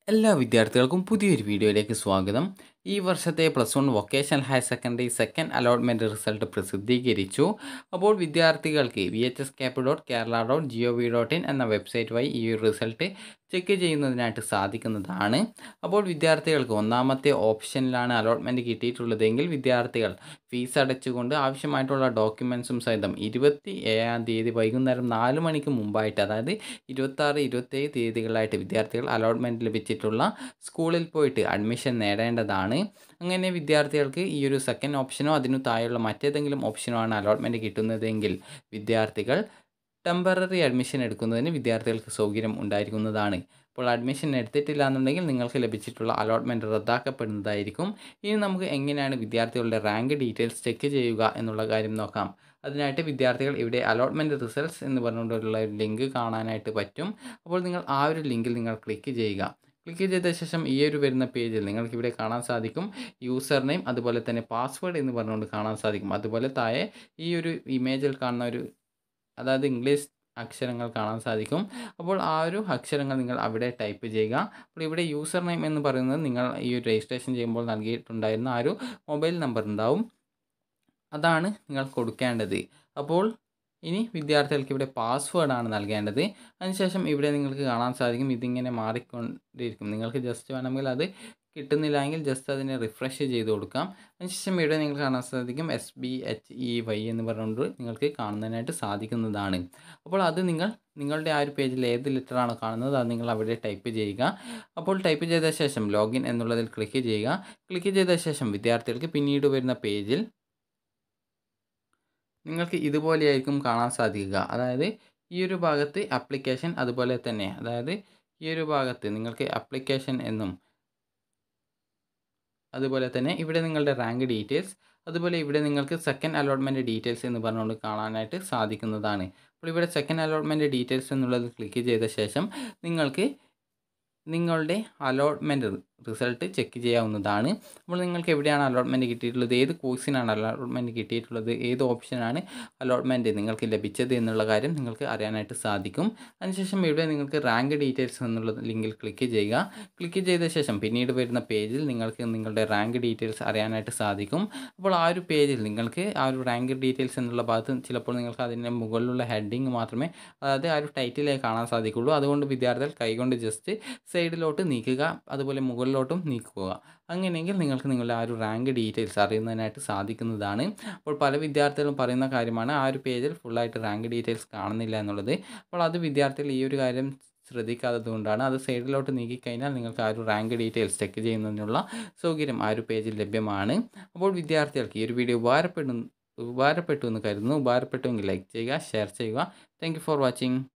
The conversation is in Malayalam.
എല്ലാ വിദ്യാർത്ഥികൾക്കും പുതിയൊരു വീഡിയോയിലേക്ക് സ്വാഗതം ഈ വർഷത്തെ plus one vocational higher secondary second allotment result പ്രസിദ്ധീകരിച്ചു അപ്പോൾ വിദ്യാർത്ഥികൾക്ക് V H S cap dot Kerala dot G O V dot in എന്ന വെബ്സൈറ്റ് വഴി ഈ ഒരു റിസൾട്ട് ചെക്ക് ചെയ്യുന്നതിനായിട്ട് സാധിക്കുന്നതാണ് അപ്പോൾ വിദ്യാർത്ഥികൾക്ക് ഒന്നാമത്തെ ഓപ്ഷനിലാണ് അലോട്ട്മെൻറ്റ് കിട്ടിയിട്ടുള്ളതെങ്കിൽ വിദ്യാർത്ഥികൾ ഫീസ് അടച്ചുകൊണ്ട് ആവശ്യമായിട്ടുള്ള ഡോക്യുമെൻസും സഹിതം ഇരുപത്തി ഏഴാം തീയതി വൈകുന്നേരം നാല് മണിക്ക് മുമ്പായിട്ട് അതായത് ഇരുപത്താറ് ഇരുപത്തേഴ് തീയതികളായിട്ട് വിദ്യാർത്ഥികൾ അലോട്ട്മെൻറ്റ് ലഭിച്ചിട്ടുള്ള സ്കൂളിൽ പോയിട്ട് അഡ്മിഷൻ നേടേണ്ടതാണ് അങ്ങനെ വിദ്യാർത്ഥികൾക്ക് ഈ ഒരു സെക്കൻഡ് ഓപ്ഷനോ അതിനു താഴെയുള്ള മറ്റേതെങ്കിലും ഓപ്ഷനോ ആണ് അലോട്ട്മെൻറ്റ് കിട്ടുന്നതെങ്കിൽ വിദ്യാർത്ഥികൾ ടെമ്പററി അഡ്മിഷൻ എടുക്കുന്നതിന് വിദ്യാർത്ഥികൾക്ക് സൗകര്യം ഉണ്ടായിരിക്കുന്നതാണ് അപ്പോൾ അഡ്മിഷൻ എടുത്തിട്ടില്ല എന്നുണ്ടെങ്കിൽ നിങ്ങൾക്ക് ലഭിച്ചിട്ടുള്ള അലോട്ട്മെൻറ്റ് റദ്ദാക്കപ്പെടുന്നതായിരിക്കും ഇനി നമുക്ക് എങ്ങനെയാണ് വിദ്യാർത്ഥികളുടെ റാങ്ക് ഡീറ്റെയിൽസ് ചെക്ക് ചെയ്യുക എന്നുള്ള കാര്യം നോക്കാം അതിനായിട്ട് വിദ്യാർത്ഥികൾ ഇവിടെ അലോട്ട്മെൻറ്റ് റിസൾട്ട്സ് എന്ന് പറഞ്ഞുകൊണ്ടുള്ള ഒരു ലിങ്ക് കാണാനായിട്ട് പറ്റും അപ്പോൾ നിങ്ങൾ ആ ഒരു ലിങ്കിൽ നിങ്ങൾ ക്ലിക്ക് ചെയ്യുക ക്ലിക്ക് ചെയ്ത ശേഷം ഈ ഒരു വരുന്ന പേജിൽ നിങ്ങൾക്ക് ഇവിടെ കാണാൻ സാധിക്കും യൂസർ നെയിം അതുപോലെ തന്നെ പാസ്വേഡ് എന്ന് പറഞ്ഞുകൊണ്ട് കാണാൻ സാധിക്കും അതുപോലെ താഴെ ഈ ഒരു ഇമേജിൽ കാണുന്ന ഒരു അതായത് ഇംഗ്ലീഷ് അക്ഷരങ്ങൾ കാണാൻ സാധിക്കും അപ്പോൾ ആ ഒരു അക്ഷരങ്ങൾ നിങ്ങൾ അവിടെ ടൈപ്പ് ചെയ്യുക അപ്പോൾ ഇവിടെ യൂസർ നെയിം എന്ന് പറയുന്നത് നിങ്ങൾ ഈ ഒരു രജിസ്ട്രേഷൻ ചെയ്യുമ്പോൾ നൽകിയിട്ടുണ്ടായിരുന്ന ആ ഒരു മൊബൈൽ നമ്പർ ഉണ്ടാവും അതാണ് നിങ്ങൾ കൊടുക്കേണ്ടത് അപ്പോൾ ഇനി വിദ്യാർത്ഥികൾക്ക് ഇവിടെ പാസ്വേഡാണ് നൽകേണ്ടത് അതിനുശേഷം ഇവിടെ നിങ്ങൾക്ക് കാണാൻ സാധിക്കും ഇതിങ്ങനെ മാറിക്കൊണ്ടിരിക്കും നിങ്ങൾക്ക് ജസ്റ്റ് വേണമെങ്കിൽ അത് കിട്ടുന്നില്ല എങ്കിൽ ജസ്റ്റ് അതിനെ റിഫ്രഷ് ചെയ്ത് കൊടുക്കാം അതിനുശേഷം ഇവിടെ നിങ്ങൾക്ക് കാണാൻ സാധിക്കും S B H E Y എന്ന് പറഞ്ഞുകൊണ്ട് നിങ്ങൾക്ക് കാണുന്നതിനായിട്ട് സാധിക്കുന്നതാണ് അപ്പോൾ അത് നിങ്ങൾ നിങ്ങളുടെ ആ ഒരു പേജിൽ ഏത് ലെറ്ററാണോ കാണുന്നത് അത് നിങ്ങൾ അവിടെ ടൈപ്പ് ചെയ്യുക അപ്പോൾ ടൈപ്പ് ചെയ്ത ശേഷം ലോഗിൻ എന്നുള്ളതിൽ ക്ലിക്ക് ചെയ്യുക ക്ലിക്ക് ചെയ്ത ശേഷം വിദ്യാർത്ഥികൾക്ക് പിന്നീട് വരുന്ന പേജിൽ നിങ്ങൾക്ക് ഇതുപോലെയായിരിക്കും കാണാൻ സാധിക്കുക അതായത് ഈ ഒരു ഭാഗത്ത് ആപ്ലിക്കേഷൻ അതുപോലെ തന്നെ അതായത് ഈ ഒരു ഭാഗത്ത് നിങ്ങൾക്ക് ആപ്ലിക്കേഷൻ എന്നും അതുപോലെ തന്നെ ഇവിടെ നിങ്ങളുടെ റാങ്ക് ഡീറ്റെയിൽസ് അതുപോലെ ഇവിടെ നിങ്ങൾക്ക് സെക്കൻഡ് അലോട്ട്മെൻറ്റ് ഡീറ്റെയിൽസ് എന്ന് പറഞ്ഞുകൊണ്ട് കാണാനായിട്ട് സാധിക്കുന്നതാണ് അപ്പോൾ ഇവിടെ സെക്കൻഡ് അലോട്ട്മെൻറ്റ് ഡീറ്റെയിൽസ് എന്നുള്ളത് ക്ലിക്ക് ചെയ്ത ശേഷം നിങ്ങൾക്ക് നിങ്ങളുടെ അലോട്ട്മെൻറ്റ് റിസൾട്ട് ചെക്ക് ചെയ്യാവുന്നതാണ് അപ്പോൾ നിങ്ങൾക്ക് എവിടെയാണ് അലോട്ട്മെൻറ്റ് കിട്ടിയിട്ടുള്ളത് ഏത് കോഴ്സിനാണ് അലോട്ട്മെൻറ്റ് കിട്ടിയിട്ടുള്ളത് ഏത് ഓപ്ഷനാണ് അലോട്ട്മെൻറ്റ് നിങ്ങൾക്ക് ലഭിച്ചത് എന്നുള്ള കാര്യം നിങ്ങൾക്ക് അറിയാനായിട്ട് സാധിക്കും അതിനുശേഷം ഇവിടെ നിങ്ങൾക്ക് റാങ്ക് ഡീറ്റെയിൽസ് എന്നുള്ള ലിങ്കിൽ ക്ലിക്ക് ചെയ്യുക ക്ലിക്ക് ചെയ്ത ശേഷം പിന്നീട് വരുന്ന പേജിൽ നിങ്ങൾക്ക് നിങ്ങളുടെ റാങ്ക് ഡീറ്റെയിൽസ് അറിയാനായിട്ട് സാധിക്കും അപ്പോൾ ആ ഒരു പേജിൽ നിങ്ങൾക്ക് ആ ഒരു റാങ്ക് ഡീറ്റെയിൽസ് എന്നുള്ള ഭാഗത്ത് ചിലപ്പോൾ നിങ്ങൾക്ക് അതിൻ്റെ മുകളിലുള്ള ഹെഡിങ് മാത്രമേ അതായത് ആ ഒരു ടൈറ്റിലേ കാണാൻ സാധിക്കുള്ളൂ അതുകൊണ്ട് വിദ്യാർത്ഥികൾ കൈകൊണ്ട് ജസ്റ്റ് സൈഡിലോട്ട് നീക്കുക അതുപോലെ മുകളിലോട്ടും നീക്കുക അങ്ങനെയെങ്കിൽ നിങ്ങൾക്ക് നിങ്ങളുടെ ആ ഒരു റാങ്ക് ഡീറ്റെയിൽസ് അറിയുന്നതിനായിട്ട് സാധിക്കുന്നതാണ് അപ്പോൾ പല വിദ്യാർത്ഥികളും പറയുന്ന കാര്യമാണ് ആ ഒരു പേജിൽ ഫുള്ളായിട്ട് റാങ്ക് ഡീറ്റെയിൽസ് കാണുന്നില്ല എന്നുള്ളത് അപ്പോൾ അത് വിദ്യാർത്ഥികൾ ഈ ഒരു കാര്യം ശ്രദ്ധിക്കാത്തത് കൊണ്ടാണ് അത് സൈഡിലോട്ട് നീക്കിക്കഴിഞ്ഞാൽ നിങ്ങൾക്ക് ആ ഒരു റാങ്ക് ഡീറ്റെയിൽസ് ചെക്ക് ചെയ്യുന്നതിനുള്ള സൗകര്യം ആ ഒരു പേജിൽ ലഭ്യമാണ് അപ്പോൾ വിദ്യാർത്ഥികൾക്ക് ഈ ഒരു വീഡിയോ ഉപകാരപ്പെടുന്നു ഉപകാരപ്പെട്ടു എന്ന് കരുതുന്നു ഉപകാരപ്പെട്ടുവെങ്കിൽ ലൈക്ക് ചെയ്യുക ഷെയർ ചെയ്യുക താങ്ക് ഫോർ വാച്ചിങ്